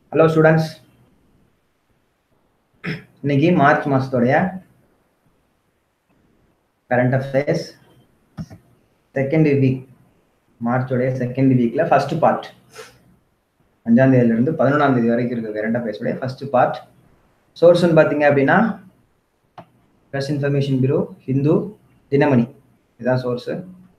Hello students இன்னைக்கு March மாசத்தோடைய current affairs second week மார்ச்சோடைய செகண்ட் வீக்ல ஃபர்ஸ்ட் பார்ட் அஞ்சாம் தேதியில இருந்து பதினொன்றாம் தேதி வரைக்கும் இருக்க கரண்ட் அஃபேர்ஸோடைய ஃபர்ஸ்ட் பார்ட் சோர்ஸ்னு பார்த்தீங்க அப்படின்னா press information bureau Hindu Dinamani இதுதான் source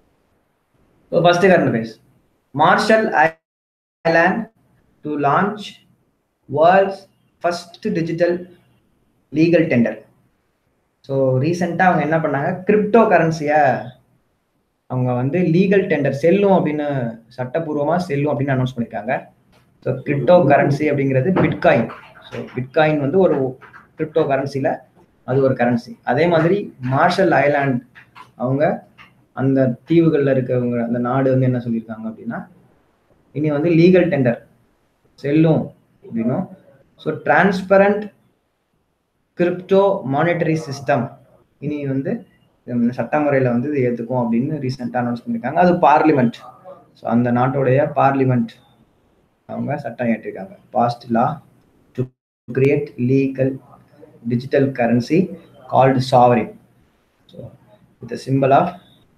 so first current affairs Marshall island to launch world's first digital legal tender so ரீசெண்டாக அவங்க என்ன பண்ணாங்க கிரிப்டோ கரன்சியை அவங்க வந்து லீகல் டெண்டர் செல்லும் அப்படின்னு சட்டப்பூர்வமாக செல்லும் அப்படின்னு அனௌன்ஸ் பண்ணியிருக்காங்க ஸோ கிரிப்டோ கரன்சி அப்படிங்கிறது பிட்காயின் ஸோ பிட்காயின் வந்து ஒரு கிரிப்டோ கரன்சியில் அது ஒரு கரன்சி அதே மாதிரி மார்ஷல் ஐலாண்ட் அவங்க அந்த தீவுகளில் இருக்கவங்க அந்த நாடு வந்து என்ன சொல்லியிருக்காங்க அப்படின்னா இனி வந்து லீகல் டெண்டர் செல்லும் அப்படின்னும் so transparent crypto monetary system இனி வந்து சட்டமுறையில் வந்து இது ஏற்றுக்கும் அப்படின்னு ரீசெண்டாக அனௌன்ஸ் பண்ணியிருக்காங்க அது பார்லிமெண்ட் ஸோ அந்த நாட்டுடைய பார்லிமெண்ட் அவங்க சட்டம் ஏற்றிருக்காங்க passed law to create legal digital currency called sovereign so with symbol of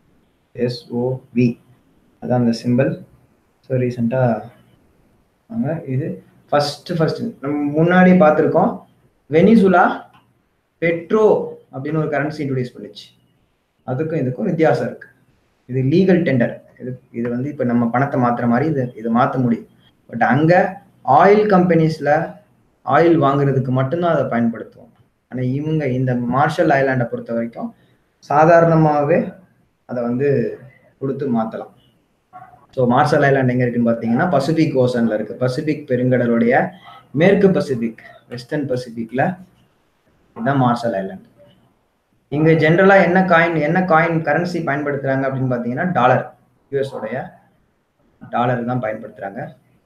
SOV அதான் அந்த சிம்பிள் ஸோ ரீசெண்டாக அவங்க இது ஃபஸ்ட்டு ஃபஸ்ட்டு நம்ம முன்னாடி பார்த்துருக்கோம் வெனிசுலா பெட்ரோ அப்படின்னு ஒரு கரன்சி இன்ட்ரடியூஸ் பண்ணிச்சு அதுக்கும் இதுக்கும் வித்தியாசம் இருக்கு இது லீகல் டெண்டர் இது இது வந்து இப்போ நம்ம பணத்தை மாற்றுற மாதிரி இது இதை மாற்ற முடியும் பட் அங்கே ஆயில் கம்பெனிஸில் ஆயில் வாங்குறதுக்கு மட்டும்தான் அதை பயன்படுத்துவோம் ஆனால் இவங்க இந்த மார்ஷல் ஐலாண்டை பொறுத்த வரைக்கும் சாதாரணமாகவே அதை வந்து கொடுத்து மாற்றலாம் ஸோ மார்ஷல் ஐலாண்ட் எங்கே இருக்குன்னு பார்த்தீங்கன்னா பசிபிக் ஓசனில் இருக்குது பசிபிக் பெருங்கடலுடைய மேற்கு பசிபிக் வெஸ்டர்ன் பசிபிக்கில் இதுதான் மார்ஷல் ஐலாண்ட் இங்கே ஜென்ரலாக என்ன காயின் என்ன காயின் கரன்சி பயன்படுத்துகிறாங்க அப்படின்னு பார்த்தீங்கன்னா டாலர் யூஎஸோடைய டாலர் தான் பயன்படுத்துகிறாங்க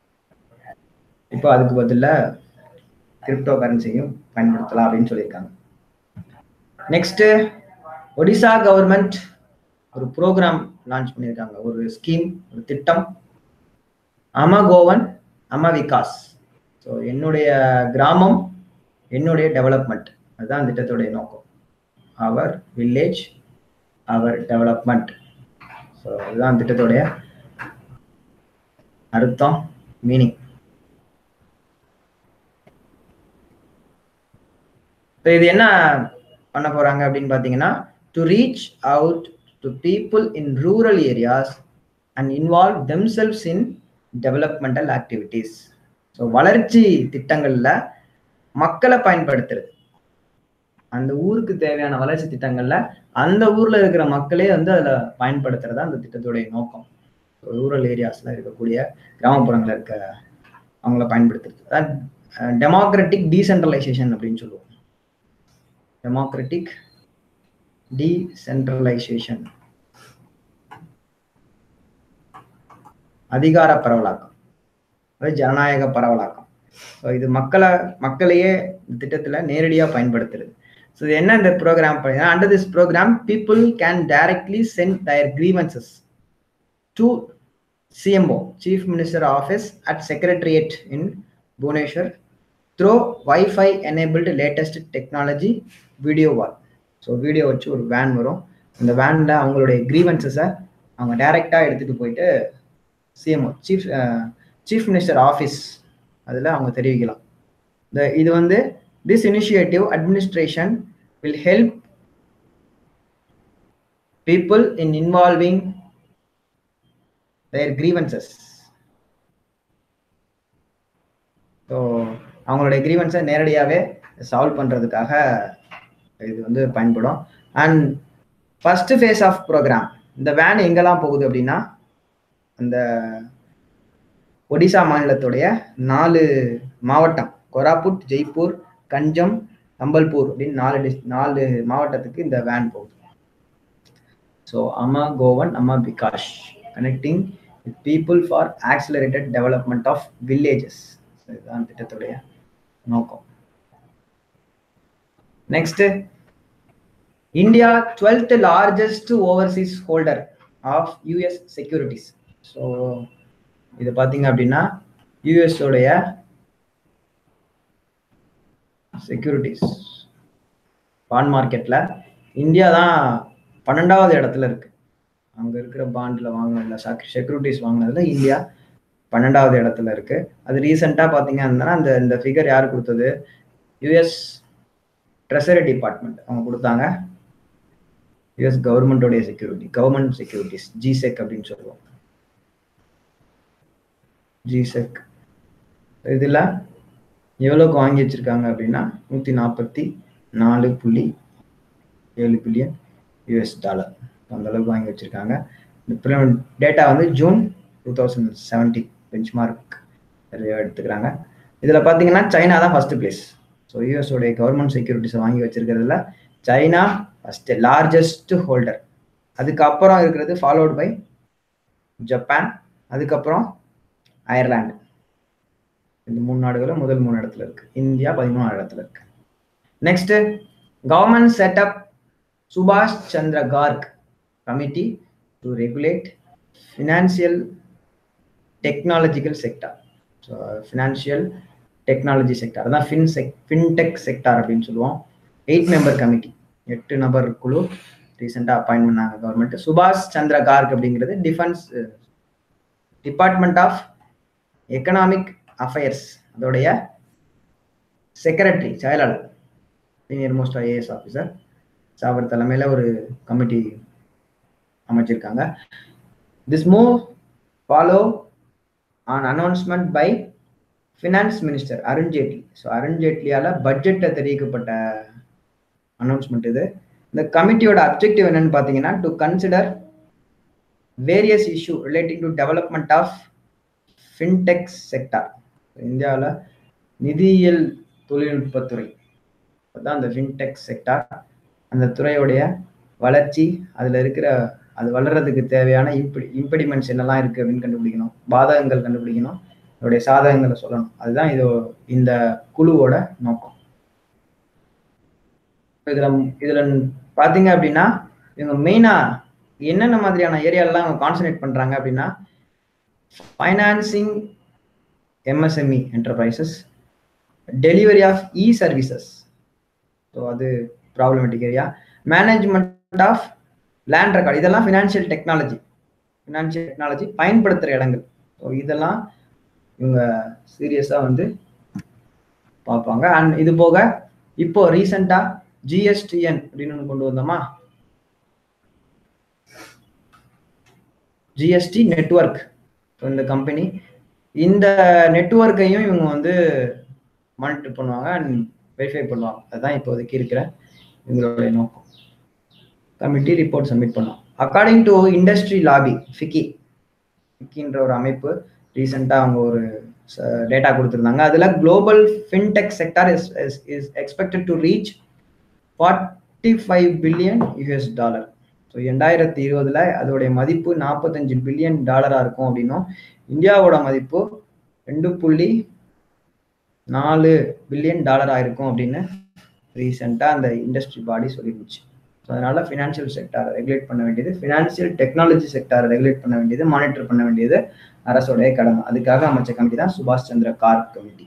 இப்போ அதுக்கு பதிலாக கிரிப்டோ கரன்சியும் பயன்படுத்தலாம் அப்படின்னு சொல்லியிருக்காங்க நெக்ஸ்ட்டு ஒடிசா கவர்மெண்ட் ஒரு ப்ரோக்ராம் லான்ச் பண்ணியிருக்காங்க ஒரு ஸ்கீம் ஒரு திட்டம் அம கோவன் அம விகாஸ் ஸோ என்னுடைய கிராமம் என்னுடைய டெவலப்மெண்ட் அதுதான் அந்த திட்டத்துடைய நோக்கம் our village our development so அதுதான் திட்டத்துடைய அர்த்தம் மீனிங் ஸோ இது என்ன பண்ண போறாங்க அப்படின்னு பார்த்தீங்கன்னா to reach out to people in rural areas and involve themselves in developmental activities so வளர்ச்சி திட்டங்களில் மக்களை பயன்படுத்துறது அந்த ஊருக்கு தேவையான வளர்ச்சி திட்டங்கள்ல அந்த ஊர்ல இருக்கிற மக்களே வந்து அதுல பயன்படுத்துறதா அந்த திட்டத்துடைய நோக்கம் ரூரல் ஏரியாஸ்ல இருக்கக்கூடிய கிராமப்புறங்கள்ல இருக்க அவங்கள பயன்படுத்துறது டெமோக்ராட்டிக் டீசென்ட்ரலைசேஷன் அப்படின்னு சொல்லுவோம் டெமோக்ராட்டிக் டீசென்ட்ரலைசேஷன் அதிகார பரவலாக்கம் அதாவது ஜனநாயக பரவலாக்கம் ஸோ இது மக்களை மக்களையே இந்த திட்டத்தில் நேரடியாக பயன்படுத்துறது ஸோ இது என்ன இந்த ப்ரோக்ராம் பார்த்தீங்கன்னா under this programme people can directly send their grievances to CMO chief minister office at secretariat in Bhubaneswar through WiFi enabled latest technology video wall so video வச்சு ஒரு வேன் வரும் அந்த வேனில் அவங்களுடைய கிரீவன்சஸை அவங்க டைரெக்டாக எடுத்துகிட்டு போயிட்டு CMO chief chief minister office அதில் அவங்க தெரிவிக்கலாம் இந்த இது வந்து this initiative administration will help people in involving their grievances so அவங்களுடைய கிரீவன்ஸை நேரடியாகவே சால்வ் பண்ணுறதுக்காக இது வந்து பயன்படும் and first phase of programme இந்த வேன் எங்கெல்லாம் போகுது அப்படின்னா அந்த ஒடிசா மாநிலத்துடைய நாலு மாவட்டம் கொராப்புட் ஜெய்ப்பூர் கஞ்சம் சம்பல்பூர் அப்படின்னு நாலு டிஸ் நாலு மாவட்டத்துக்கு இந்த வேன் போகுது so Ama Gaon Ama Vikas connecting with people for accelerated development of villages இதுதான் திட்டத்துடைய நோக்கம் next India twelfth largest overseas holder of US securities so இது பார்த்தீங்க அப்படின்னா யூஎஸோடைய செக்யூரிட்டிஸ் பாண்ட் மார்க்கெட்ல இந்தியா தான் பன்னெண்டாவது இடத்துல இருக்கு அங்க இருக்கிற பாண்ட்ல வாங்கினதுல செக்யூரிட்டிஸ் வாங்கினதுல இந்தியா பன்னெண்டாவது இடத்துல இருக்கு அது ரீசெண்டாக பார்த்தீங்க அப்படின்னா அந்த இந்த ஃபிகர் யார் கொடுத்தது யுஎஸ் ட்ரெஷரி டிபார்ட்மெண்ட் அவங்க கொடுத்தாங்க யுஎஸ் கவர்மெண்டோடைய செக்யூரிட்டி கவர்மெண்ட் செக்யூரிட்டிஸ் ஜிசெக் அப்படின்னு சொல்லுவோம் ஜிசெக் இதில் எவ்வளோக்கு வாங்கி வச்சிருக்காங்க அப்படின்னா நூற்றி நாற்பத்தி நாலு புள்ளி ஏழு பில்லியன் யூஎஸ் டாலர் அந்த அளவுக்கு வாங்கி வச்சிருக்காங்க இந்த டேட்டா வந்து June two thousand seventeen benchmark எடுத்துக்கிறாங்க இதில் பார்த்தீங்கன்னா சைனா தான் ஃபர்ஸ்ட் பிளேஸ் ஸோ யூஎஸோடைய கவர்மெண்ட் செக்யூரிட்டிஸை வாங்கி வச்சிருக்கிறதுல சைனா ஃபர்ஸ்ட் லார்ஜஸ்ட் ஹோல்டர் அதுக்கப்புறம் இருக்கிறது ஃபாலோட் பை ஜப்பான் அதுக்கப்புறம் அயர்லாந்து இந்த மூணு நாடுகளும் முதல் மூணு இடத்துல இருக்கு இந்தியா பதிமூணாவது இடத்துல இருக்கு நெக்ஸ்ட் கவர்மெண்ட் செட்டப் சுபாஷ் Chandra Garg committee to regulate financial technological sector so financial technology sector அதான் ஃபின் செக் ஃபின்டெக் செக்டார் அப்படின்னு சொல்லுவோம் எயிட் மெம்பர் கமிட்டி எட்டு நபர் குழு ரீசெண்டாக அப்பாயின்ட் பண்ணாங்க கவர்மெண்ட் சுபாஷ் சந்திர கார்க் அப்படிங்கிறது defence department of economic affairs அதோடைய செக்ரட்டரி செயலாளர் சீனியர் மோஸ்ட் ஐஏஎஸ் ஆஃபீஸர் அவர் தலைமையில் ஒரு கமிட்டி அமைச்சிருக்காங்க this move follow on announcement by finance minister Arun Jaitley so Arun ஜேட்லியால் பட்ஜெட்டை தெரிவிக்கப்பட்ட அனௌன்ஸ்மெண்ட் இது இந்த கமிட்டியோட அப்ஜெக்டிவ் என்னன்னு பார்த்தீங்கன்னா to consider various issue relating to development of fintech sector இந்தியாவில் நிதியியல் தொழில்நுட்பத்துறை அதுதான் அந்த ஃபின்டெக் செக்டார் அந்த துறையுடைய வளர்ச்சி அதில் இருக்கிற அது வளர்றதுக்கு தேவையான இம்பி இம்பிடிமெண்ட்ஸ் என்னெல்லாம் இருக்குது அப்படின்னு கண்டுபிடிக்கணும் பாதகங்கள் கண்டுபிடிக்கணும் அதோடைய சாதகங்களை சொல்லணும் அதுதான் இது இந்த குழுவோட நோக்கம் இதில் இதில் பார்த்தீங்க அப்படின்னா இவங்க மெயினாக என்னென்ன மாதிரியான ஏரியாலலாம் அவங்க கான்சன்ட்ரேட் பண்ணுறாங்க அப்படின்னா financing MSME enterprises delivery of e services so அது problematic area management of land record இதெல்லாம் ஃபினான்ஷியல் டெக்னாலஜி ஃபினான்ஷியல் டெக்னாலஜி பயன்படுத்துகிற இடங்கள் ஸோ இதெல்லாம் இவங்க சீரியஸாக வந்து பார்ப்பாங்க அண்ட் இது போக இப்போ ரீசெண்டாக ஜிஎஸ்டிஎன் அப்படின்னு ஒன்று கொண்டு வந்தோமா ஜிஎஸ்டி நெட்ஒர்க் இந்த கம்பெனி இந்த நெட்ஒர்க்கையும் இவங்க வந்து மானிட்டர் பண்ணுவாங்க அண்ட் வெரிஃபை பண்ணுவாங்க அதுதான் இப்போதைக்கு இருக்கிற இவங்களுடைய நோக்கம் கமிட்டி ரிப்போர்ட் சப்மிட் பண்ணுவோம் according to industry lobby FICCI ஃபிக்கின்ற ஒரு அமைப்பு ரீசெண்டாக அவங்க ஒரு டேட்டா கொடுத்துருந்தாங்க அதில் global fintech sector is is expected to reach forty five billion US dollar so ரெண்டாயிரத்தி இருபதுல அதோடைய மதிப்பு நாற்பத்தஞ்சு பில்லியன் டாலராக இருக்கும் அப்படின்னும் இந்தியாவோட மதிப்பு ரெண்டு புள்ளி நாலு பில்லியன் டாலராக இருக்கும் அப்படின்னு ரீசெண்டாக அந்த இண்டஸ்ட்ரி பாடி சொல்லிருந்துச்சு ஸோ அதனால ஃபினான்ஷியல் செக்டாரை ரெகுலேட் பண்ண வேண்டியது ஃபினான்ஷியல் டெக்னாலஜி செக்டாரை ரெகுலேட் பண்ண வேண்டியது மானிட்டர் பண்ண வேண்டியது அரசோடைய கடமை அதுக்காக அமைச்ச கமிட்டி தான் சுபாஷ் சந்திர கார்க் கமிட்டி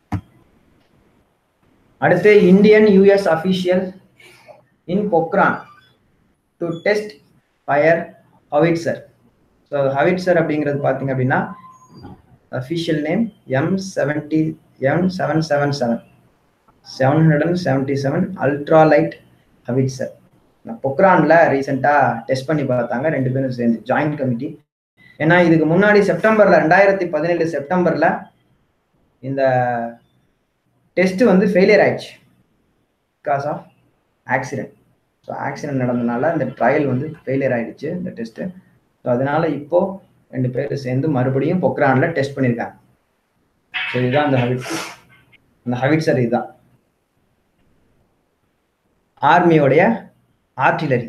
அடுத்து Indian US official in Pokhran to test fire howitzer so howitzer அப்படிங்கிறது பார்த்தீங்க அப்படின்னா official name M seventy M seven seven seven seven hundred and seventy seven ultra light howitzer பொக்ரான்ல ரீசெண்டாக டெஸ்ட் பண்ணி பார்த்தாங்க ரெண்டு பேரும் சேர்ந்து ஜாயிண்ட் கமிட்டி ஏன்னா இதுக்கு முன்னாடி செப்டம்பர்ல ரெண்டாயிரத்தி பதினேழு செப்டம்பர்ல இந்த டெஸ்ட் வந்து ஃபெயிலியர் ஆயிடுச்சு because of accident so accident நடந்தனால இந்த ட்ரையல் வந்து ஃபெயிலியர் ஆயிடுச்சு இந்த டெஸ்ட்டு ஸோ அதனால இப்போ ரெண்டு பேர் சேர்ந்து மறுபடியும் பொக்ரான்ல டெஸ்ட் பண்ணியிருக்காங்க ஸோ இதுதான் அந்த ஹவிட் அந்த ஹவிட்சர் இதுதான் ஆர்மியோடைய ஆர்டிலரி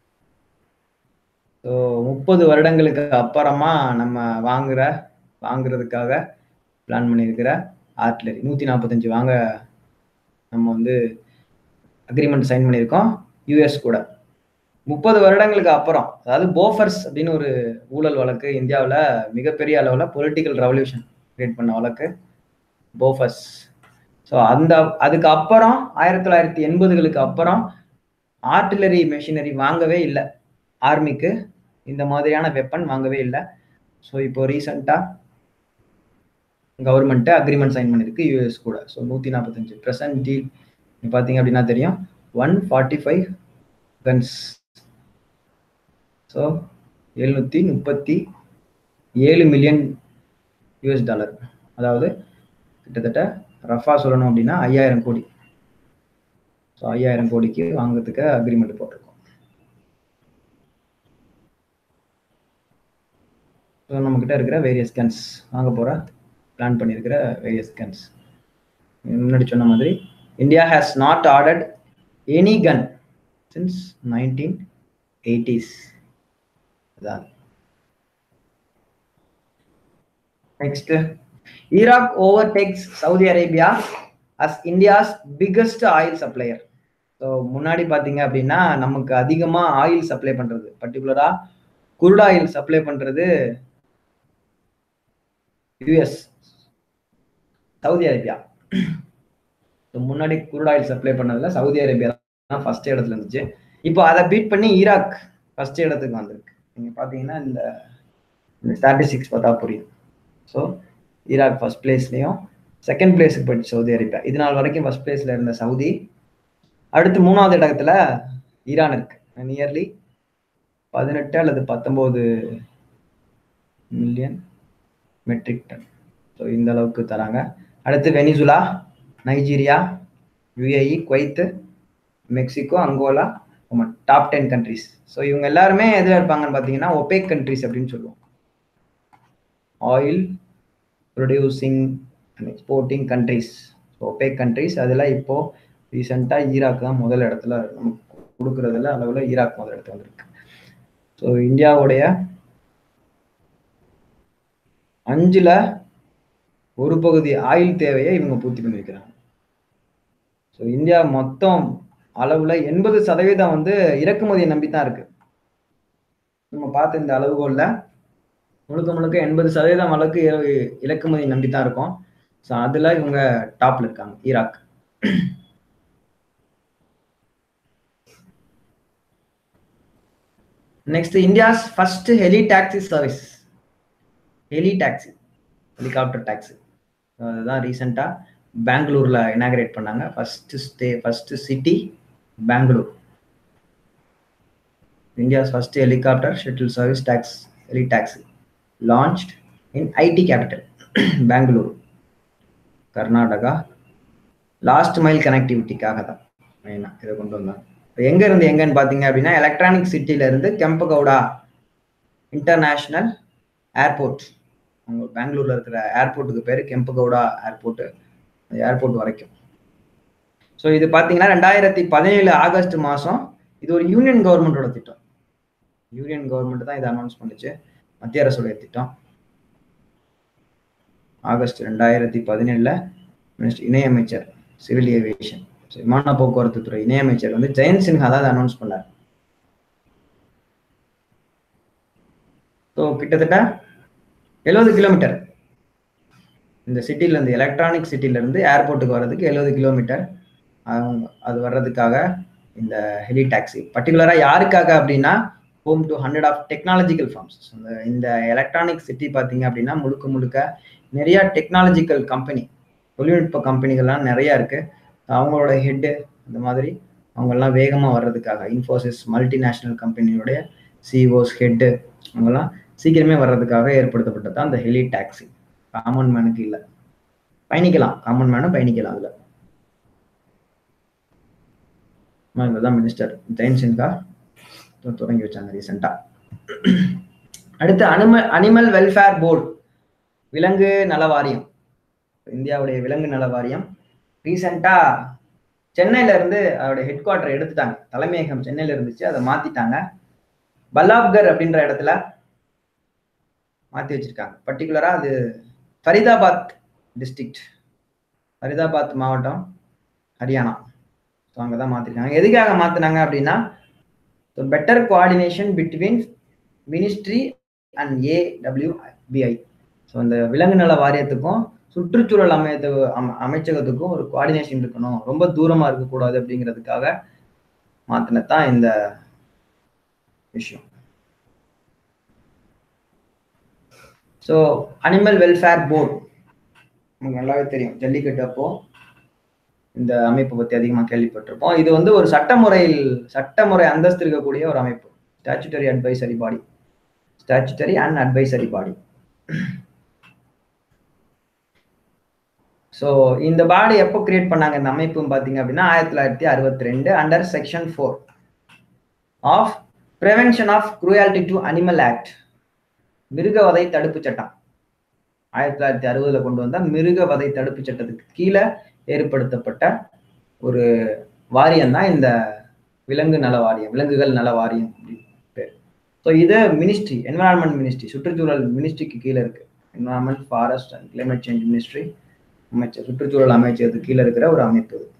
ஸோ முப்பது வருடங்களுக்கு அப்புறமா நம்ம வாங்குற வாங்குறதுக்காக பிளான் பண்ணியிருக்கிற ஆர்டிலரி நூற்றி நாற்பத்தஞ்சு வாங்க நம்ம வந்து அக்ரிமெண்ட் சைன் பண்ணியிருக்கோம் யூஎஸ் கூட முப்பது வருடங்களுக்கு அப்புறம் அதாவது போஃபர்ஸ் அப்படின்னு ஒரு ஊழல் வழக்கு இந்தியாவில் மிகப்பெரிய அளவில் பொலிட்டிக்கல் ரெவல்யூஷன் கிரியேட் பண்ண வழக்கு போஃபர்ஸ் ஸோ அந்த அதுக்கு அப்புறம் ஆயிரத்தி தொள்ளாயிரத்தி எண்பதுகளுக்கு அப்புறம் ஆர்டிலரி மெஷினரி வாங்கவே இல்லை ஆர்மிக்கு இந்த மாதிரியான வெப்பன் வாங்கவே இல்லை ஸோ இப்போ ரீசண்டாக கவர்மெண்ட்டு அக்ரிமெண்ட் சைன் பண்ணியிருக்கு யூஎஸ் கூட ஸோ நூற்றி நாற்பத்தஞ்சு ப்ரெசன்ட் டீல் பார்த்தீங்க அப்படின்னா தெரியும் one forty five guns so எழுநூற்றி முப்பத்தி ஏழு மில்லியன் யூஎஸ் டாலர் அதாவது கிட்டத்தட்ட ரஃபா சொல்லணும் அப்படின்னா ஐயாயிரம் கோடி ஸோ ஐயாயிரம் கோடிக்கு வாங்குறதுக்கு அக்ரிமெண்ட் போட்டிருக்கோம் ஸோ நம்மக்கிட்ட இருக்கிற வேரியஸ் கன்ஸ் வாங்க போகிற பிளான் பண்ணியிருக்கிற வேரியஸ் கன்ஸ் முன்னாடி சொன்ன மாதிரி India has not ordered any gun since nineteen eighties அதான் next Iraq overtakes Saudi Arabia as India's biggest oil supplier so முன்னாடி பார்த்தீங்க அப்படின்னா நமக்கு அதிகமாக ஆயில் சப்ளை பண்ணுறது பர்டிகுலராக குருட் ஆயில் சப்ளை பண்ணுறது யூஎஸ் சவுதி அரேபியா ஸோ முன்னாடி குருட் ஆயில் சப்ளை பண்ணதில் சவுதி அரேபியா தான் ஃபர்ஸ்ட் இடத்துல இருந்துச்சு இப்போ அதை பீட் பண்ணி ஈராக் ஃபர்ஸ்ட் இடத்துக்கு வந்திருக்கு நீங்கள் பார்த்தீங்கன்னா இந்த இந்த ஸ்டாட்டிஸ்டிக்ஸ் பார்த்தா புரியும் ஸோ ஈராக் ஃபர்ஸ்ட் பிளேஸ்லையும் செகண்ட் பிளேஸுக்கு போயிடுச்சு சவுதி அரேபியா இது நாள் வரைக்கும் ஃபர்ஸ்ட் பிளேஸில் இருந்த சவுதி அடுத்து மூணாவது இடத்துல ஈரான் இருக்கு நியர்லி பதினெட்டு அல்லது பத்தொம்போது மில்லியன் மெட்ரிக் டன் ஸோ இந்த அளவுக்கு தராங்க அடுத்து Venezuela Nigeria UAE Kuwait Mexico Angola Oman top ten countries so இவங்க எல்லாருமே எதில் இருப்பாங்கன்னு பார்த்தீங்கன்னா ஒபேக் கண்ட்ரிஸ் அப்படின்னு சொல்லுவோம் oil producing and exporting countries so OPEC countries அதில் இப்போது ரீசெண்டாக ஈராக் தான் முதல் இடத்துல நமக்கு கொடுக்குறதுல அளவில் ஈராக் முதல் இடத்துல வந்திருக்கு ஸோ இந்தியாவுடைய அஞ்சுல ஒரு பகுதி ஆயில் தேவையை இவங்க பூர்த்தி பண்ணி வைக்கிறாங்க ஸோ இந்தியா மொத்தம் அளவுல எண்பது சதவீதம் வந்து இறக்குமதியை நம்பி தான் இருக்கு நம்ம பார்த்த இந்த அளவுகோல்ல முழுக்க முழுக்க எண்பது சதவீதம் அளவுக்கு இற- இறக்குமதி நம்பி தான் இருக்கும் ஸோ அதுல இவங்க டாப்ல இருக்காங்க Iraq next India's first heli taxi service heli taxi helicopter taxi அதுதான் ரீசெண்டாக பெங்களூரில் இனாகிரேட் பண்ணாங்க first stay first city Bangalore India's first helicopter shuttle service tax heli taxi launched in IT capital Bangalore Karnataka last mile கனெக்டிவிட்டிக்காக தான் மெயினாக இதை கொண்டு வந்தாங்க இப்போ எங்க இருந்து எங்கன்னு பார்த்தீங்க அப்படின்னா எலக்ட்ரானிக் சிட்டில இருந்து கெம்பகவுடா இன்டர்நேஷனல் ஏர்போர்ட் உங்க பெங்களூர்ல இருக்கிற ஏர்போர்ட்டுக்கு பேர் கெம்பகவுடா ஏர்போர்ட் அந்த ஏர்போர்ட் வரைக்கும் ஸோ இது பார்த்தீங்கன்னா ரெண்டாயிரத்தி பதினேழு ஆகஸ்ட் மாதம் இது ஒரு யூனியன் கவர்மெண்டோட திட்டம் யூனியன் கவர்மெண்ட் தான் இதை அனௌன்ஸ் பண்ணுச்சு மத்திய அரசுடைய திட்டம் ஆகஸ்ட் ரெண்டாயிரத்தி பதினேழுல மினிஸ்டர் இணையமைச்சர் சிவில் ஏவியேஷன் விமான போக்குவரத்து துறை இணையமைச்சர் வந்து ஜெயந்த் சின்ஹா தான் அதை அனௌன்ஸ் பண்ணார் ஸோ கிட்டத்தட்ட எழுபது கிலோமீட்டர் இந்த சிட்டில இருந்து எலக்ட்ரானிக் சிட்டில இருந்து ஏர்போர்ட்டுக்கு வர்றதுக்கு எழுபது கிலோமீட்டர் அவங்க அது வர்றதுக்காக இந்த ஹெலி டாக்ஸி பர்டிகுலரா யாருக்காக அப்படின்னா home to hundred of technological firms இந்த இந்த எலக்ட்ரானிக் சிட்டி பார்த்தீங்க அப்படின்னா முழுக்க முழுக்க நிறைய டெக்னாலஜிக்கல் கம்பெனி தொழில்நுட்ப கம்பெனிகள்லாம் நிறைய இருக்கு அவங்களோட ஹெட்டு இந்த மாதிரி அவங்கெல்லாம் வேகமாக வர்றதுக்காக இன்ஃபோசிஸ் மல்டிநேஷ்னல் கம்பெனியோடைய சிஓஸ் ஹெட்டு அவங்கெல்லாம் சீக்கிரமே வர்றதுக்காக ஏற்படுத்தப்பட்டது தான் அந்த ஹெலி டாக்ஸி காமன் மேனுக்கு இல்லை பயணிக்கலாம் காமன் மேனும் பயணிக்கலாம் அதில் இதுதான் மினிஸ்டர் ஜெயந்த் சின்ஹா தொ- தொடங்கி வச்சாங்க ரீசெண்டாக அடுத்து அனிமல் அனிமல் வெல்ஃபேர் போர்டு விலங்கு நல வாரியம் இந்தியாவுடைய விலங்கு நல வாரியம் ரீசெண்டாக சென்னையில இருந்து அதோட ஹெட் குவார்டர் எடுத்துட்டாங்க தலைமையகம் சென்னையில இருந்துச்சு அதை மாத்திட்டாங்க பல்லாப்கர் அப்படின்ற இடத்துல மாத்தி வச்சிருக்காங்க பர்டிகுலரா அது ஃபரிதாபாத் டிஸ்ட்ரிக்ட் ஃபரிதாபாத் மாவட்டம் ஹரியானா ஸோ அங்கே தான் மாற்றிருக்காங்க எதுக்காக மாற்றினாங்க அப்படின்னா better coordination between ministry and AWBI so இந்த விலங்கு நல வாரியத்துக்கும் சுற்றுச்சூழல் அமையத்து அம- அமைச்சகத்துக்கும் ஒரு கோஆர்டினேஷன் இருக்கணும் ரொம்ப தூரமா இருக்கக்கூடாது அப்படிங்கிறதுக்காக மாத்தினதான் இந்த விஷயம் ஸோ அனிமல் வெல்ஃபேர் போர்டு நமக்கு நல்லாவே தெரியும் ஜல்லிக்கட்டு அப்போ இந்த அமைப்பை பத்தி அதிகமா கேள்விப்பட்டிருப்போம் இது வந்து ஒரு சட்டமுறையில் சட்டமுறை அந்தஸ்து இருக்கக்கூடிய ஒரு அமைப்பு statutory advisory body statutory and advisory body so இந்த பாடி எப்போ கிரியேட் பண்ணாங்க இந்த அமைப்புன்னு பார்த்தீங்க அப்படின்னா ஆயிரத்தி தொள்ளாயிரத்தி அறுபத்தி ரெண்டு under section four of prevention of cruelty to animal act மிருகவதை தடுப்பு சட்டம் ஆயிரத்தி தொள்ளாயிரத்தி அறுபதுல கொண்டு வந்த மிருகவதை தடுப்பு சட்டத்துக்கு கீழே ஏற்படுத்தப்பட்ட ஒரு வாரியம் தான் இந்த விலங்கு நல வாரியம் விலங்குகள் நல வாரியம் அப்படின்னு பேர் ஸோ இது மினிஸ்ட்ரி என்வரான்மெண்ட் மினிஸ்ட்ரி சுற்றுச்சூழல் மினிஸ்ட்ரிக்கு கீழே இருக்கு environment forest and climate change ministry அமைச்சர் சுற்றுச்சூழல் அமைச்சகத்துக்கு கீழே இருக்கிற ஒரு அமைப்பு இது.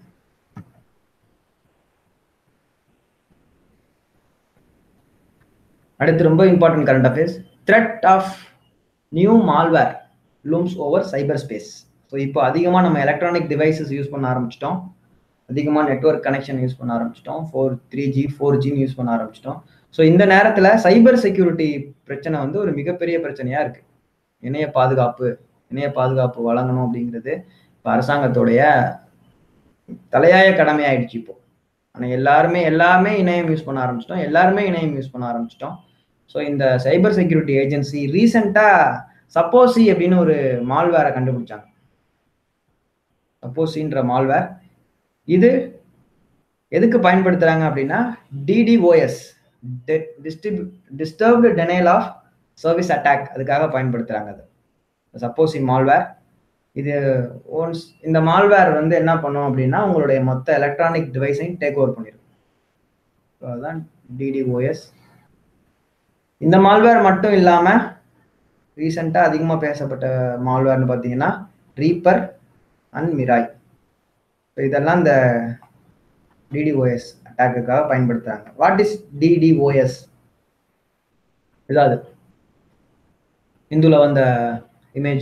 அடுத்து ரொம்ப important current affairs threat of new malware looms over cyber space so இப்போ அதிகமாக நம்ம எலக்ட்ரானிக் டிவைசஸ் யூஸ் பண்ண ஆரம்பிச்சிட்டோம் அதிகமாக நெட்வொர்க் கனெக்ஷன் யூஸ் பண்ண ஆரம்பிச்சிட்டோம் ஃபோர் த்ரீ ஜி ஃபோர் ஜின்னு யூஸ் பண்ண ஆரம்பிச்சிட்டோம் ஸோ இந்த நேரத்தில் சைபர் செக்யூரிட்டி பிரச்சனை வந்து ஒரு மிகப்பெரிய பிரச்சனையாக இருக்கு இணைய பாதுகாப்பு இணைய பாதுகாப்பு வழங்கணும் அப்படிங்கிறது இப்போ அரசாங்கத்தோடைய தலையாய கடமையாயிடுச்சு இப்போ ஆனால் எல்லாருமே எல்லாமே இணையம் யூஸ் பண்ண ஆரம்பிச்சிட்டோம் எல்லாருமே இணையம் யூஸ் பண்ண ஆரம்பிச்சிட்டோம் ஸோ இந்த சைபர் செக்யூரிட்டி ஏஜென்சி ரீசெண்டாக சப்போசி அப்படின்னு ஒரு மால்வேரை கண்டுபிடிச்சாங்க சப்போசின்ற மால்வேர் இது எதுக்கு பயன்படுத்துறாங்க அப்படின்னா DDoS disturbed denial of service attack அதுக்காக பயன்படுத்துறாங்க அது சப்போசி மால்வேர் இது ஒன்ஸ் இந்த மால்வேர் வந்து என்ன பண்ணும் அப்படின்னா உங்களுடைய மொத்த எலக்ட்ரானிக் டிவைஸையும் டேக் ஓவர் பண்ணிடும் So, அதுதான் டிடிஓஎஸ் இந்த மால்வேர் மட்டும் இல்லாம ரீசெண்டா அதிகமா பேசப்பட்ட மால்வேர்னு பார்த்தீங்கன்னா ரீப்பர் அண்ட் மிராய் So, இதெல்லாம் இந்த டிடிஓஎஸ் அட்டாக்குக்காக பயன்படுத்துறாங்க வாட் இஸ் டிடிஓஎஸ் இதாவது இந்துல வந்த image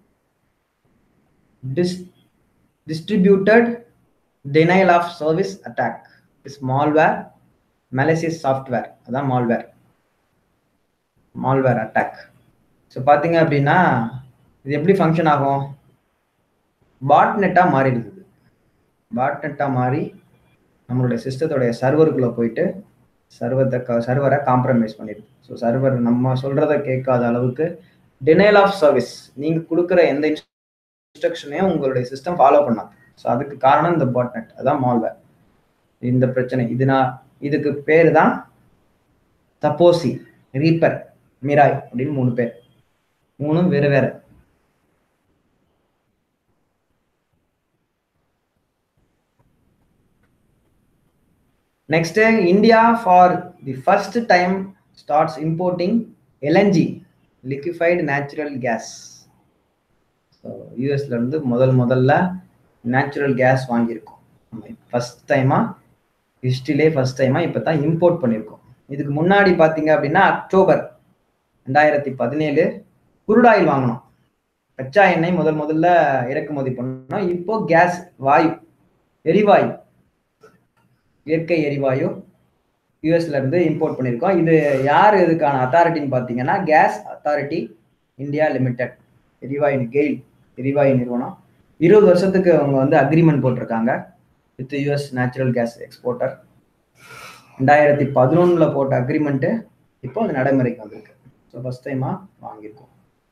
dis distributed denial of service attack is malware malicious software அதான் malware malware attack ஸோ பார்த்தீங்க அப்படின்னா இது எப்படி ஃபங்க்ஷன் ஆகும் பாட்நெட்டாக மாறிடுது பாட்நெட்டாக மாறி நம்மளுடைய சிஸ்டத்தோடைய சர்வருக்குள்ளே போயிட்டு சர்வத்தை சர்வரை காம்ப்ரமைஸ் பண்ணிடுது ஸோ சர்வர் நம்ம சொல்கிறத கேட்காத அளவுக்கு டினைல் ஆஃப் சர்வீஸ் நீங்கள் கொடுக்குற எந்த இன்ஸ்ட்ரக்ஷனையும் உங்களுடைய சிஸ்டம் ஃபாலோ பண்ணாது ஸோ அதுக்கு காரணம் இந்த பாட்நெட் அதான் மால்வேர் இந்த பிரச்சனை இது நான் இதுக்கு பேர் தான் தப்போசி ரீப்பர் மிராய் அப்படின்னு மூணு பேர் மூணும் வேறு வேறு next India for the first time starts importing LNG liquefied natural gas so யூஎஸ்ல இருந்து முதல் முதல்ல நேச்சுரல் கேஸ் வாங்கியிருக்கோம் நம்ம ஃபர்ஸ்ட் டைமா ஹிஸ்ட்ரிலே ஃபர்ஸ்ட் டைமா இப்போ தான் இம்போர்ட் பண்ணியிருக்கோம் இதுக்கு முன்னாடி பார்த்தீங்க அப்படின்னா அக்டோபர் ரெண்டாயிரத்தி பதினேழு குருடாயில் வாங்கினோம் கச்சா எண்ணெய் முதல் முதல்ல இறக்குமதி பண்ணோம் இப்போ கேஸ் வாயு எரிவாயு இயற்கை எரிவாயு யூஎஸ்ல இருந்து இம்போர்ட் பண்ணியிருக்கோம் இது யார் இதுக்கான அத்தாரிட்டின்னு பார்த்தீங்கன்னா கேஸ் அத்தாரிட்டி இந்தியா லிமிடெட் எரிவாயு கெயில் எரிவாயு நிறுவனம் இருபது வருஷத்துக்கு அவங்க வந்து அக்ரிமெண்ட் போட்டிருக்காங்க with US natural gas exporter ரெண்டாயிரத்தி பதினொன்னுல போட்ட அக்ரிமெண்ட்டு இப்போ அது நடைமுறைக்கு வந்திருக்கு ஸோ ஃபர்ஸ்ட் டைமா வாங்கியிருக்கோம்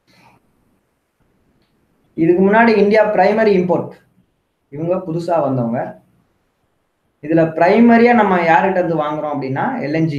இதுக்கு முன்னாடி இந்தியா பிரைமரி இம்போர்ட் இவங்க புதுசா வந்தவங்க இதுல பிரைமரியா நம்ம யார்கிட்ட இருந்து வாங்குறோம் அப்படின்னா எல்என்ஜி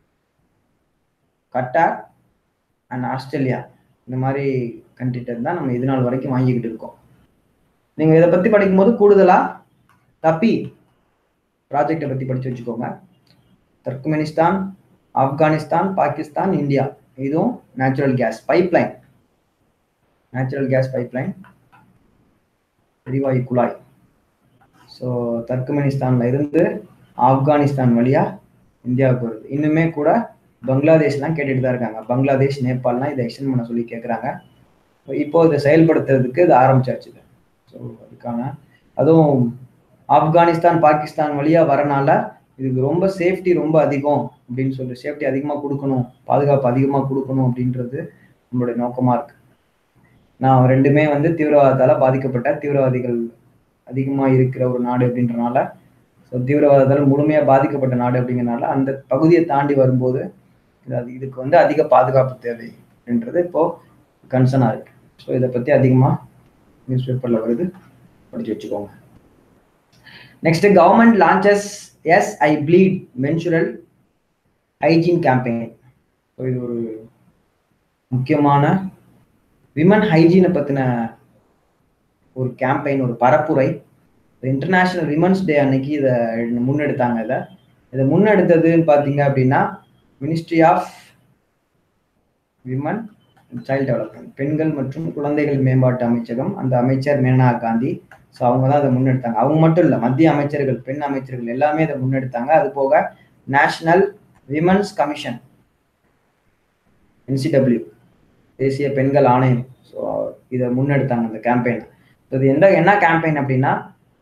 கட்டார் அண்ட் ஆஸ்திரேலியா இந்த மாதிரி கண்ட்ரிட்ட இருந்தா நம்ம இது நாள் வரைக்கும் வாங்கிக்கிட்டு இருக்கோம் நீங்க இதை பத்தி படிக்கும்போது கூடுதலா தப்பி ப்ராஜெக்டை பத்தி படிச்சு வச்சுக்கோங்க தர்க்மெனிஸ்தான் ஆப்கானிஸ்தான் பாகிஸ்தான் இந்தியா இதுவும் natural gas pipeline natural gas pipeline எரிவாயு குழாய் ஸோ தர்க்மெனிஸ்தான்ல இருந்து ஆப்கானிஸ்தான் வழியா இந்தியாவுக்கு வருது இன்னுமே கூட பங்களாதேஷ்லாம் கேட்டுட்டு தான் இருக்காங்க பங்களாதேஷ் நேபாள்லாம் இதை எக்ஸ்டெண்ட் பண்ண சொல்லி கேட்குறாங்க இப்போ இதை செயல்படுத்துறதுக்கு இது ஆரம்பிச்சாச்சு ஸோ அதுக்கான அதுவும் ஆப்கானிஸ்தான் பாகிஸ்தான் வழியா வரனால இதுக்கு ரொம்ப சேஃப்டி ரொம்ப அதிகம் அப்படின்னு சொல்லி சேஃப்டி அதிகமாக கொடுக்கணும் பாதுகாப்பு அதிகமாக கொடுக்கணும் அப்படின்றது நம்மளுடைய நோக்கமா இருக்கு நான் ரெண்டுமே வந்து தீவிரவாதத்தால பாதிக்கப்பட்ட தீவிரவாதிகள் அதிகமாக இருக்கிற ஒரு நாடு அப்படின்றனால ஸோ தீவிரவாதத்தால் முழுமையாக பாதிக்கப்பட்ட நாடு அப்படிங்கிறனால அந்த பகுதியை தாண்டி வரும்போது இது அது இதுக்கு வந்து அதிக பாதுகாப்பு தேவை அப்படின்றது இப்போ கன்சர்னாக இருக்கு ஸோ இதை பற்றி அதிகமாக நியூஸ் பேப்பரில் வருது படிச்சு வச்சுக்கோங்க நெக்ஸ்ட் கவர்மெண்ட் லான்ச்சஸ் எஸ் ஐ bleed menstrual hygiene campaign so இது ஒரு முக்கியமான விமன் ஹைஜீனை பற்றின ஒரு கேம்பெயின் ஒரு பரப்புரை இன்டர்நேஷ்னல் விமன்ஸ் டே அன்னைக்கு இதை முன்னெடுத்தாங்க இதை இதை முன்னெடுத்ததுன்னு பார்த்தீங்க அப்படின்னா ministry of women child development பெண்கள் மற்றும் குழந்தைகள் மேம்பாட்டு அமைச்சகம் அந்த அமைச்சர் மேனகா காந்தி ஸோ அவங்க தான் அதை முன்னெடுத்தாங்க அவங்க மட்டும் இல்லை மத்திய அமைச்சர்கள் பெண் அமைச்சர்கள் எல்லாமே இதை முன்னெடுத்தாங்க அது போக நேஷனல் விமன்ஸ் கமிஷன் என்சிடபிள்யூ தேசிய பெண்கள் ஆணையம் ஸோ இதை முன்னெடுத்தாங்க அந்த கேம்பெயின் இது எந்த என்ன கேம்பெயின் அப்படின்னா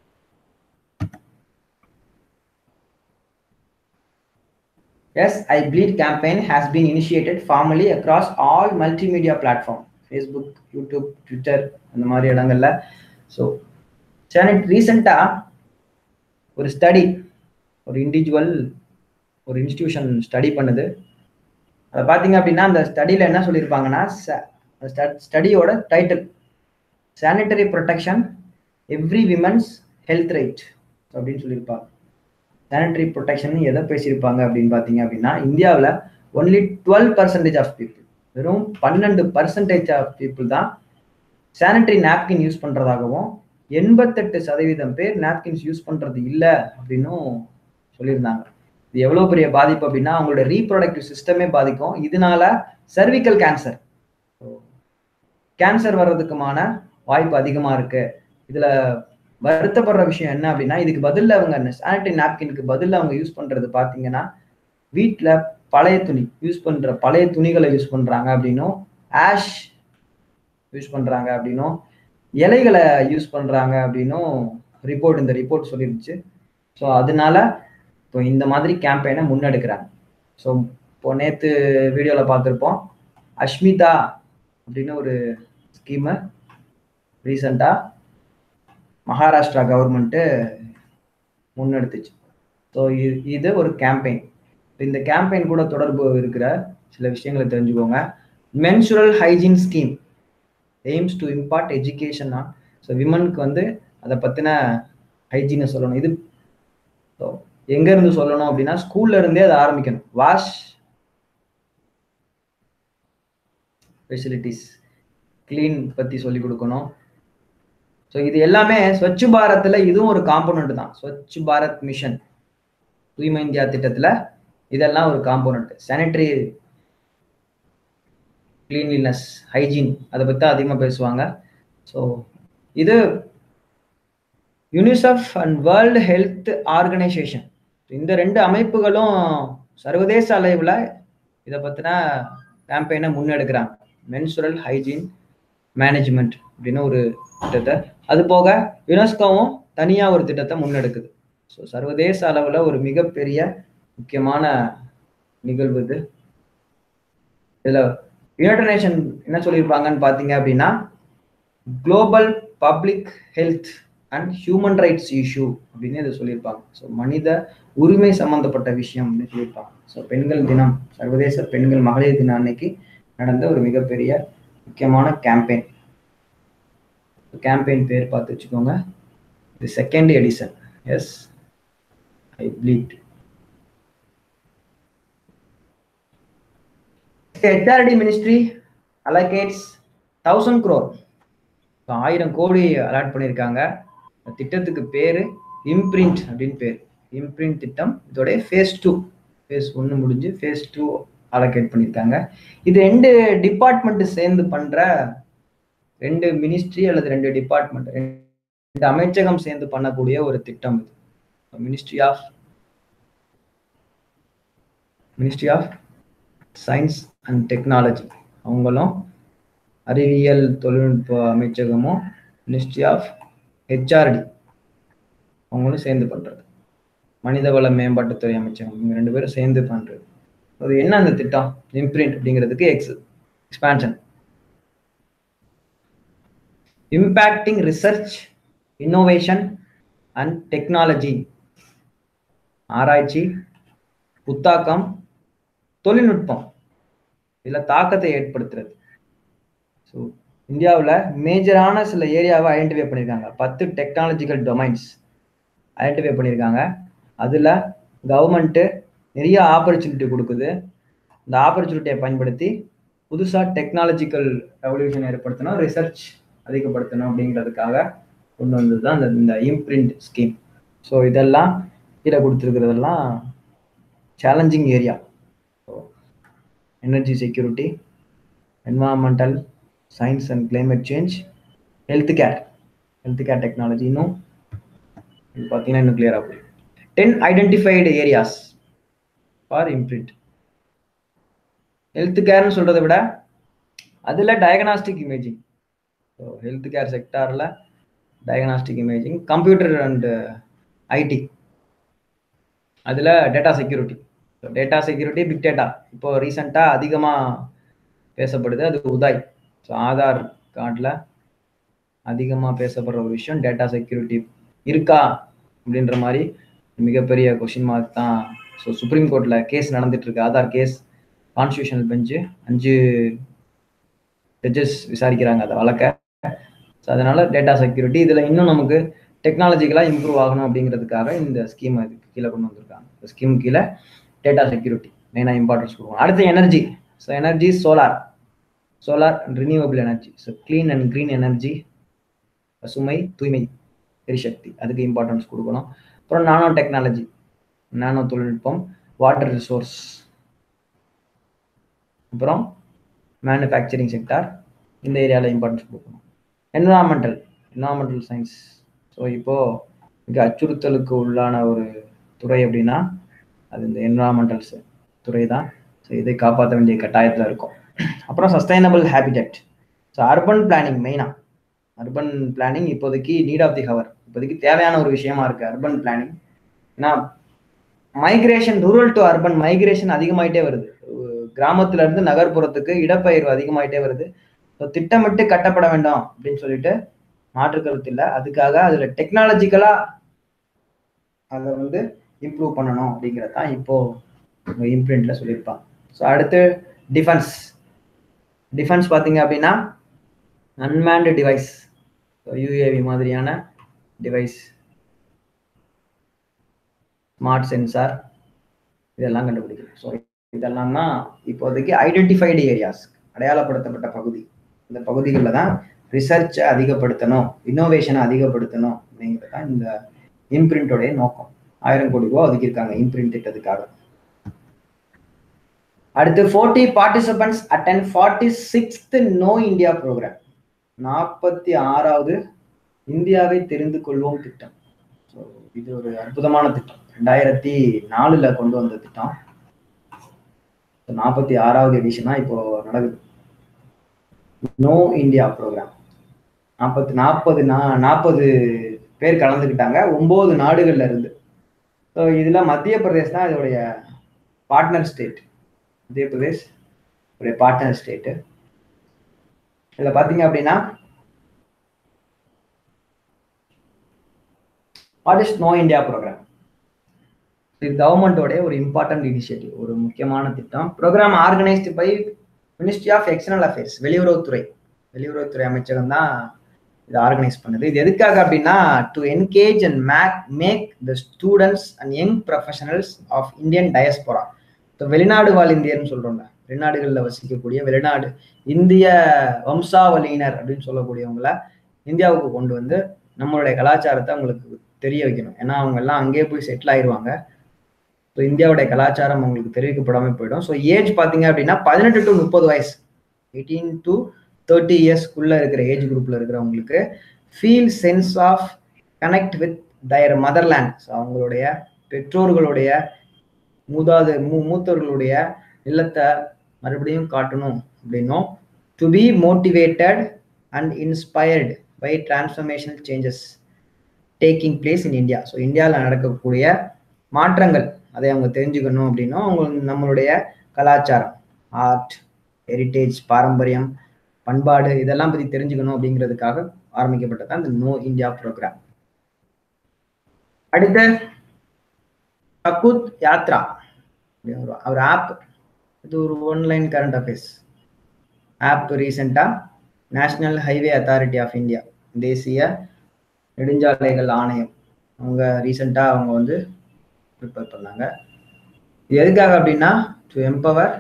yes I bleed campaign has been initiated formally across all multimedia platform Facebook YouTube Twitter அந்த மாதிரி இடங்கள்ல ஸோ சேனட் ரீசெண்டாக ஒரு ஸ்டடி ஒரு இண்டிவிஜுவல் ஒரு இன்ஸ்டிடியூஷன் ஸ்டடி பண்ணுது அதை பார்த்தீங்க அப்படின்னா அந்த ஸ்டடியில் என்ன சொல்லியிருப்பாங்கன்னா ஸ்டடியோட title sanitary protection every women's health right அப்படின்னு சொல்லியிருப்பாங்க சானிட்டரி ப்ரொடெக்ஷன் எதை பேசியிருப்பாங்க அப்படின்னு பார்த்தீங்க அப்படின்னா இந்தியாவில் only twelve percentage of people வெறும் பன்னெண்டு பர்சன்டேஜ் ஆஃப் பீப்புள் தான் சானிட்டரி நாப்கின் யூஸ் பண்ணுறதாகவும் எண்பத்தெட்டு சதவீதம் பேர் நாப்கின்ஸ் யூஸ் பண்ணுறது இல்லை அப்படின்னும் சொல்லியிருந்தாங்க இது எவ்வளோ பெரிய பாதிப்பு அப்படின்னா அவங்களோட ரீப்ரொடக்டிவ் சிஸ்டமே பாதிக்கும் இதனால சர்விக்கல் கேன்சர் கேன்சர் வர்றதுக்குமான வாய்ப்பு அதிகமாக இருக்கு இதில் வருத்தப்படுற விஷயம் என்ன அப்படின்னா இதுக்கு பதில் அவங்க சானிட்டரி நாப்கினுக்கு பதில் அவங்க யூஸ் பண்ணுறது பார்த்தீங்கன்னா வீட்டில் பழைய துணி யூஸ் பண்ணுற பழைய துணிகளை யூஸ் பண்ணுறாங்க அப்படின்னும் ஆஷ் யூஸ் பண்ணுறாங்க அப்படின்னும் இலைகளை யூஸ் பண்ணுறாங்க அப்படின்னும் ரிப்போர்ட் இந்த ரிப்போர்ட் சொல்லிருச்சு ஸோ அதனால இப்போ இந்த மாதிரி கேம்பெயினை முன்னெடுக்கிறாங்க ஸோ இப்போ நேற்று வீடியோவில் பார்த்துருப்போம் அஷ்மிதா அப்படின்னு ஒரு ஸ்கீமை ரீசண்டாக மகாராஷ்டிரா கவர்மெண்ட்டு முன்னெடுத்துச்சு ஸோ இது ஒரு கேம்பெயின் இந்த கேம்பெயின் கூட தொடர்பு இருக்கிற சில விஷயங்களை தெரிஞ்சுக்கோங்க menstrual hygiene scheme aims to impart education on so விமனுக்கு வந்து அதை பற்றின ஹைஜீனை சொல்லணும் இது ஸோ எங்கேருந்து சொல்லணும் அப்படின்னா ஸ்கூல்ல இருந்தே அதை ஆரம்பிக்கணும் வாஷ் ஃபெசிலிட்டிஸ் க்ளீன் பற்றி சொல்லி கொடுக்கணும் ஸோ இது எல்லாமே ஸ்வச் பாரத்தில் இதுவும் ஒரு காம்போனண்ட் தான் ஸ்வச் பாரத் மிஷன் தூய்மை இந்தியா திட்டத்தில் இதெல்லாம் ஒரு காம்போனண்ட் சானிட்டரி கிளீன்லினஸ் ஹைஜீன் அதை பற்றி அதிகமாக பேசுவாங்க ஸோ இது UNICEF and world health organisation இந்த ரெண்டு அமைப்புகளும் சர்வதேச அளவில் இதை பற்றின கேம்பெயினை முன்னெடுக்கிறாங்க மென்சுரல் ஹைஜீன் மேனேஜ்மெண்ட் அப்படின்னு ஒரு திட்டத்தை அது போக யுனெஸ்கோவும் தனியாக ஒரு திட்டத்தை முன்னெடுக்குது ஸோ சர்வதேச அளவில் ஒரு மிகப்பெரிய முக்கியமான நிகழ்வு இது இதில் யுனைடட் நேஷன் என்ன சொல்லியிருப்பாங்கன்னு பார்த்தீங்க அப்படின்னா global public health and human rights issue அப்படின்னு இதை சொல்லியிருப்பாங்க ஸோ மனித உரிமை சம்பந்தப்பட்ட விஷயம் அப்படின்னு சொல்லியிருப்பாங்க ஸோ பெண்கள் தினம் சர்வதேச பெண்கள் மகளிர் தினம் அன்னைக்கு நடந்த ஒரு மிகப்பெரிய முக்கியமான கேம்பெயின் கேம்பெயின் பேர் பார்த்து வச்சுக்கோங்க இது செகண்ட் எடிஷன் எஸ் ஐ ப்ளீட் HRD ministry allocates thousand crore ஆயிரம் கோடி அலாட் பண்ணியிருக்காங்க திட்டத்துக்கு பேரு இம்ப்ரிண்ட் அப்படின்னு பேர் இம்ப்ரிண்ட் திட்டம் இதோட ஃபேஸ் டூ ஃபேஸ் ஒன்று முடிஞ்சு ஃபேஸ் டூ அலோகேட் பண்ணியிருக்காங்க இது ரெண்டு டிபார்ட்மெண்ட் சேர்ந்து பண்ற ரெண்டு மினிஸ்ட்ரி அல்லது ரெண்டு டிபார்ட்மெண்ட் ரெண்டு அமைச்சகம் சேர்ந்து பண்ணக்கூடிய ஒரு திட்டம் இது ministry of ministry of science and technology அவங்களும் அறிவியல் தொழில்நுட்ப அமைச்சகமும் மினிஸ்ட்ரி ஆஃப் ஹெச்ஆர்டி அவங்களும் சேர்ந்து பண்றது மனிதவள மேம்பாட்டுத்துறை அமைச்சகம் இவங்க ரெண்டு பேரும் சேர்ந்து பண்றது அது என்ன அந்த திட்டம் இம்ப்ரிண்ட் அப்படிங்கிறதுக்கு எக்ஸ் expansion impacting research innovation and technology ஆராய்ச்சி புத்தாக்கம் தொழில்நுட்பம் இதில் தாக்கத்தை ஏற்படுத்துறது ஸோ இந்தியாவில் மேஜரான சில ஏரியாவை ஐடென்டிஃபை பண்ணியிருக்காங்க பத்து டெக்னாலஜிக்கல் டொமைன்ஸ் ஐடென்டிஃபை பண்ணியிருக்காங்க அதில் கவர்மெண்ட்டு நிறைய ஆப்பர்ச்சுனிட்டி கொடுக்குது இந்த ஆப்பர்ச்சுனிட்டியை பயன்படுத்தி புதுசாக டெக்னாலஜிக்கல் ரெவல்யூஷன் ஏற்படுத்தணும் ரிசர்ச் அதிகப்படுத்தணும் அப்படிங்கிறதுக்காக கொண்டு வந்தது தான் இந்த இந்த இம்ப்ரிண்ட் ஸ்கீம் ஸோ இதெல்லாம் கீழே கொடுத்துருக்கிறதெல்லாம் challenging area so energy security environmental science and climate change health care health care technology இன்னும் இது பார்த்தீங்கன்னா இன்னும் கிளியராக புரியும் ten identified areas for imprint health கேர்னு சொல்கிறத விட அதில் diagnostic imaging so health care செக்டாரில் diagnostic imaging computer and IT அதில் data security so data security big data இப்போ ரீசெண்டாக அதிகமாக பேசப்படுது அது உதாய் ஸோ ஆதார் கார்டில் அதிகமாக பேசப்படுற ஒரு விஷயம் டேட்டா செக்யூரிட்டி இருக்கா அப்படின்ற மாதிரி மிகப்பெரிய கொஷின் மார்க் தான் ஸோ சுப்ரீம் கோர்ட்டில் கேஸ் நடந்துட்டு இருக்கு ஆதார் கேஸ் கான்ஸ்டியூஷனல் பெஞ்சு அஞ்சு ஜட்ஜஸ் விசாரிக்கிறாங்க அதை வழக்க ஸோ அதனால டேட்டா செக்யூரிட்டி இதில் இன்னும் நமக்கு டெக்னாலஜிக்கலாக இம்ப்ரூவ் ஆகணும் அப்படிங்கிறதுக்காக இந்த ஸ்கீம் இதுக்கு கீழே கொண்டு வந்திருக்காங்க இந்த ஸ்கீம் கீழே டேட்டா செக்யூரிட்டி மெயினாக இம்பார்ட்டன்ஸ் கொடுக்கணும் அடுத்து energy so energy solar solar and renewable energy so clean and green energy பசுமை தூய்மை எரிசக்தி அதுக்கு இம்பார்ட்டன்ஸ் கொடுக்கணும் அப்புறம் நானோ டெக்னாலஜி நானோ தொழில்நுட்பம் வாட்டர் ரிசோர்ஸ் அப்புறம் மேனுஃபேக்சரிங் செக்டார் இந்த ஏரியாவில் இம்பார்ட்டன்ஸ் கொடுக்கணும் என்விரான்மெண்டல் என்விரான்மெண்டல் சயின்ஸ் ஸோ இப்போது மிக அச்சுறுத்தலுக்கு உள்ளான ஒரு துறை அப்படின்னா அது இந்த என்விரான்மெண்டல்ஸ் துறை தான் ஸோ இதை காப்பாற்ற வேண்டிய கட்டாயத்தில் இருக்கும் அப்புறம் sustainable habitat so urban planning மெயினாக அர்பன் பிளானிங் இப்போதைக்கு நீட் ஆஃப் தி ஹவர் இப்போதைக்கு தேவையான ஒரு விஷயமா இருக்கு அர்பன் பிளானிங் ஏன்னா migration rural to urban migration அதிகமாயிட்டே வருது கிராமத்துல இருந்து நகர்ப்புறத்துக்கு இடப்பெயர்வு அதிகமாயிட்டே வருது ஸோ திட்டமிட்டு கட்டப்பட வேண்டாம் அப்படின்னு சொல்லிட்டு மாற்று கருத்து இல்லை அதுக்காக அதுல டெக்னாலஜிக்கலா அதை வந்து இம்ப்ரூவ் பண்ணணும் அப்படிங்கிறது தான் இப்போ இம்ப்ரிண்ட்ல சொல்லியிருப்பாங்க ஸோ அடுத்து டிஃபென்ஸ் டிஃபென்ஸ் பார்த்தீங்க அப்படின்னா அன்மேன்டு டிவைஸ் யூஏவி மாதிரியான டிவைஸ் ஸ்மார்ட் சென்சார் இதெல்லாம் கண்டுபிடிக்கணும் ஸோ இதெல்லாம் தான் இப்போதைக்கு ஐடென்டிஃபைடு ஏரியாஸ் அடையாளப்படுத்தப்பட்ட பகுதி இந்த பகுதிகளில் தான் ரிசர்ச்சை அதிகப்படுத்தணும் இன்னோவேஷனை அதிகப்படுத்தணும் அப்படிங்கிறது தான் இந்த இம்ப்ரிண்டோடைய நோக்கம் ஆயிரம் கோடி ரூபா ஒதுக்கியிருக்காங்க இம்ப்ரிண்ட் திட்டத்துக்காக அடுத்து forty participants attend forty sixth know India programme நாற்பத்தி ஆறாவது இந்தியாவை தெரிந்து கொள்வோம் திட்டம் ஸோ இது ஒரு அற்புதமான திட்டம் ரெண்டாயிரத்தி நாலுல கொண்டு வந்த திட்டம் நாற்பத்தி ஆறாவது எடிஷனா இப்போ நடக்குது நோ இந்தியா ப்ரோக்ராம் நாற்பத்தி நாற்பது நா நாற்பது பேர் கலந்துக்கிட்டாங்க ஒன்பது நாடுகள்ல இருந்து ஸோ இதுல மத்திய பிரதேஷ் தான் இதோடைய பார்ட்னர் ஸ்டேட் மத்திய பிரதேஷ் உடைய பார்ட்னர் ஸ்டேட்டு இதில் பார்த்தீங்க அப்படின்னா what is know India programme இது கவர்மெண்டோடைய ஒரு இம்பார்ட்டன்ட் இனிஷியேட்டிவ் ஒரு முக்கியமான திட்டம் programme organised by ministry of external affairs வெளியுறவுத்துறை வெளியுறவுத்துறை அமைச்சகம் தான் இதை ஆர்கனைஸ் பண்ணுது இது எதுக்காக அப்படின்னா to engage and make make the students and young professionals of Indian diaspora so வெளிநாடு வாழ் இந்தியர்னு சொல்றோம்ல வெளிநாடுகளில் வசிக்கக்கூடிய வெளிநாடு இந்திய வம்சாவளியினர் அப்படின்னு சொல்லக்கூடியவங்கள இந்தியாவுக்கு கொண்டு வந்து நம்மளுடைய கலாச்சாரத்தை அவங்களுக்கு தெரிய வைக்கணும் ஏன்னா அவங்க எல்லாம் அங்கேயே போய் செட்டில் ஆயிடுவாங்க ஸோ இந்தியாவுடைய கலாச்சாரம் அவங்களுக்கு தெரிவிக்கப்படாமல் போயிடும் ஸோ ஏஜ் பார்த்தீங்க அப்படின்னா பதினெட்டு டு முப்பது வயசு எயிட்டீன் டு தேர்ட்டி இயர்ஸ்க்குள்ள இருக்கிற ஏஜ் குரூப்ல இருக்கிறவங்களுக்கு feel sense of connect with their motherland so அவங்களுடைய பெற்றோர்களுடைய மூதாது மூ மூத்தவர்களுடைய இல்லத்தை மறுபடியும் காட்டணும் அப்படின்னும் to be motivated and inspired by transformational changes taking place in India so இந்தியாவில் நடக்கக்கூடிய மாற்றங்கள் அதை அவங்க தெரிஞ்சுக்கணும் அப்படின்னா அவங்க நம்மளுடைய கலாச்சாரம் ஆர்ட் ஹெரிட்டேஜ் பாரம்பரியம் பண்பாடு இதெல்லாம் பற்றி தெரிஞ்சுக்கணும் அப்படிங்கிறதுக்காக ஆரம்பிக்கப்பட்டது தான் இந்த நோ இந்தியா ப்ரோக்ராம் அடுத்து சகுத் யாத்ரா ஒரு ஒரு ஆப் இது ஒரு ஒன்லைன் கரண்ட் அஃபேர்ஸ் ஆப் ரீசெண்டாக national highway authority of India தேசிய நெடுஞ்சாலைகள் ஆணையம் அவங்க ரீசெண்டாக அவங்க வந்து ப்ரிப்பேர் பண்ணாங்க இது எதுக்காக அப்படின்னா டு எம்பவர்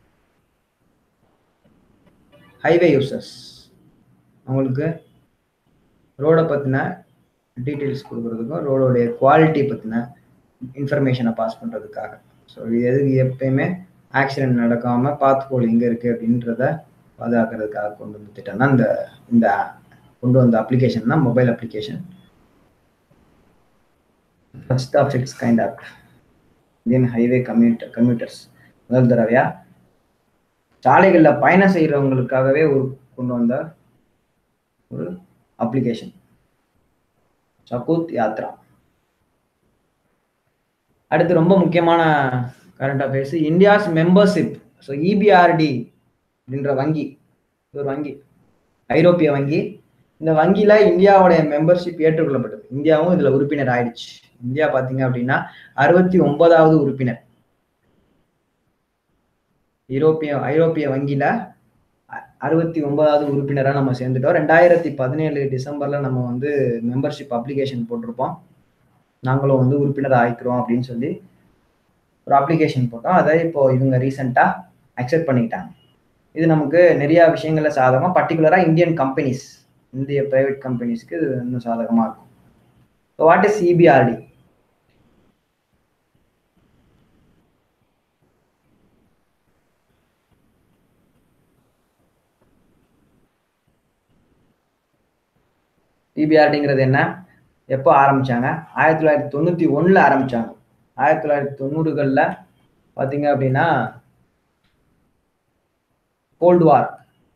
ஹைவே யூசர்ஸ் அவங்களுக்கு ரோடை பற்றின டீட்டெயில்ஸ் கொடுக்குறதுக்கும் ரோடோடைய குவாலிட்டி பற்றின இன்ஃபர்மேஷனை பாஸ் பண்ணுறதுக்காக ஸோ இது எதுக்கு எப்பயுமே ஆக்சிடென்ட் நடக்காமல் பாத்துக்கோள் எங்கே இருக்குது அப்படின்றத பாதுகாக்கிறதுக்காக கொண்டு வந்த திட்டம் தான் இந்த இந்த கொண்டு வந்த அப்ளிகேஷன் தான் mobile application first of its kind app Indian highway commuter commuters முதல் தடவையா சாலைகளில் பயணம் செய்கிறவங்களுக்காகவே ஒரு கொண்டு வந்த ஒரு அப்ளிகேஷன் சகுத் யாத்ரா அடுத்து ரொம்ப முக்கியமான current affairs India's membership so EBRD அப்படின்ற வங்கி ஒரு வங்கி ஐரோப்பிய வங்கி இந்த வங்கியில இந்தியாவுடைய மெம்பர்ஷிப் ஏற்றுக்கொள்ளப்பட்டது இந்தியாவும் இதுல உறுப்பினர் ஆயிடுச்சு இந்தியா பாத்தீங்க அப்படின்னா அறுபத்தி ஒன்பதாவது உறுப்பினர் யூரோப்பிய ஐரோப்பிய வங்கியில அறுபத்தி ஒன்பதாவது உறுப்பினராக நம்ம சேர்ந்துட்டோம் ரெண்டாயிரத்தி பதினேழு டிசம்பர்ல நம்ம வந்து மெம்பர்ஷிப் அப்ளிகேஷன் போட்டிருப்போம் நாங்களும் வந்து உறுப்பினர் ஆயிக்கிறோம் அப்படின்னு சொல்லி ஒரு அப்ளிகேஷன் போட்டோம் அதை இப்போ இவங்க ரீசெண்டாக அக்செப்ட் பண்ணிக்கிட்டாங்க இது நமக்கு நிறைய விஷயங்கள்ல சாதகமாக பர்டிகுலராக இந்தியன் கம்பெனிஸ் இந்திய பிரைவேட் கம்பெனிஸ்க்கு இது இன்னும் சாதகமாக இருக்கும் ஸோ வாட் இஸ் சிபிஆர்டி சிபிஆர்டிங்கிறது என்ன எப்போ ஆரம்பிச்சாங்க ஆயிரத்தி தொள்ளாயிரத்தி தொண்ணூற்றி ஒன்றில் ஆரம்பிச்சாங்க ஆயிரத்தி தொள்ளாயிரத்தி தொண்ணூறுகளில் பார்த்தீங்க அப்படின்னா cold war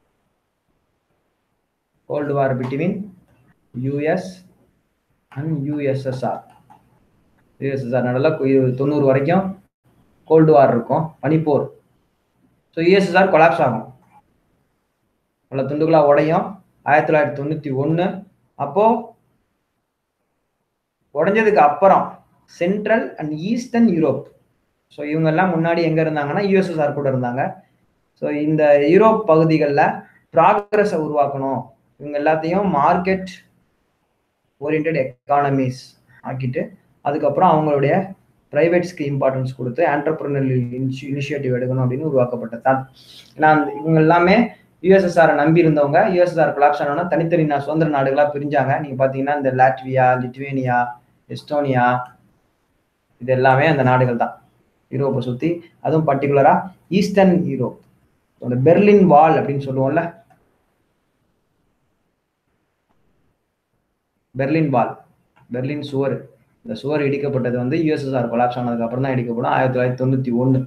cold war between US and USSR USSR நடுவில் தொண்ணூறு வரைக்கும் கோல்டு வார் இருக்கும் பனிப்போர் ஸோ யூஎஸ்எஸ்ஆர் கொலாப்ஸ் ஆகும் பல துண்டுகளாக உடையும் ஆயிரத்தி தொள்ளாயிரத்தி தொண்ணூற்றி ஒன்று அப்போது உடஞ்சதுக்கு அப்புறம் central and eastern Europe so இவங்கெல்லாம் முன்னாடி எங்கே இருந்தாங்கன்னா யூஎஸ்எஸ்ஆர் கூட இருந்தாங்க ஸோ இந்த யூரோப் பகுதிகளில் ப்ராக்ரஸை உருவாக்கணும் இவங்க எல்லாத்தையும் மார்க்கெட் ஓரியன்ட் எக்கானமிஸ் ஆக்கிட்டு அதுக்கப்புறம் அவங்களுடைய ப்ரைவேட்ஸ்க்கு இம்பார்ட்டன்ஸ் கொடுத்து ஆண்டர்பிரினர் இனிஷியேட்டிவ் எடுக்கணும் அப்படின்னு உருவாக்கப்பட்டது தான் ஏன்னா இவங்க எல்லாமே யூஎஸ்எஸ்ஆரை நம்பி இருந்தவங்க யூஎஸ்எஸ்ஆர் கொலாப்ஸ் ஆனோன்னா தனித்தனி நான் சுதந்திர நாடுகளாக பிரிஞ்சாங்க நீங்கள் பார்த்தீங்கன்னா இந்த லாட்வியா லிட்வேனியா எஸ்டோனியா இது எல்லாமே அந்த நாடுகள் தான் யூரோப்பை சுற்றி அதுவும் பர்டிகுலராக ஈஸ்டர்ன் யூரோப் அந்த பெர்லின் வால் அப்படின்னு சொல்லுவோம்ல பெர்லின் வால் பெர்லின் சுவர் இந்த சுவர் இடிக்கப்பட்டது வந்து யூஎஸ்எஸ்ஆர் கொலாப்ஸ் ஆனதுக்கு அப்புறம் தான் இடிக்கப்படும் ஆயிரத்தி தொள்ளாயிரத்தி தொண்ணூற்றி ஒன்று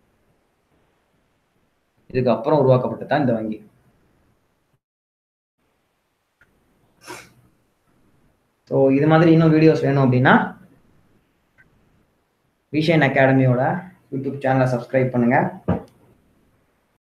இதுக்கு அப்புறம் உருவாக்கப்பட்டது தான் இந்த வங்கி ஸோ இது மாதிரி இன்னும் வீடியோஸ் வேணும் அப்படின்னா விஷன் அகாடமியோட யூடியூப் சேனலை சப்ஸ்கிரைப் பண்ணுங்க